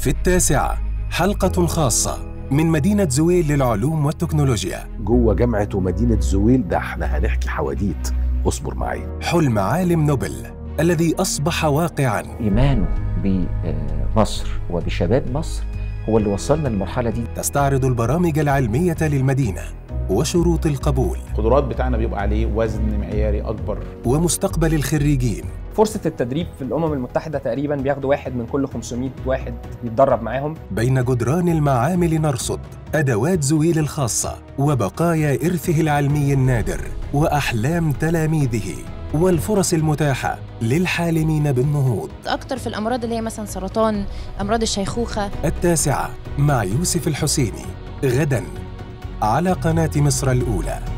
في التاسعة حلقة خاصة من مدينة زويل للعلوم والتكنولوجيا جوه جامعة ومدينة زويل ده احنا هنحكي حواديت اصبر معايا حلم عالم نوبل الذي أصبح واقعاً إيمانه بمصر وبشباب مصر هو اللي وصلنا للمرحلة دي تستعرض البرامج العلمية للمدينة وشروط القبول القدرات بتاعنا بيبقى عليه وزن معياري اكبر ومستقبل الخريجين فرصة التدريب في الأمم المتحدة تقريبا بياخدوا واحد من كل 500 واحد يتدرب معاهم بين جدران المعامل نرصد أدوات زويل الخاصة وبقايا إرثه العلمي النادر وأحلام تلاميذه والفرص المتاحة للحالمين بالنهوض اكتر في الامراض اللي هي مثلا سرطان امراض الشيخوخه التاسعة مع يوسف الحسيني غدا على قناة مصر الأولى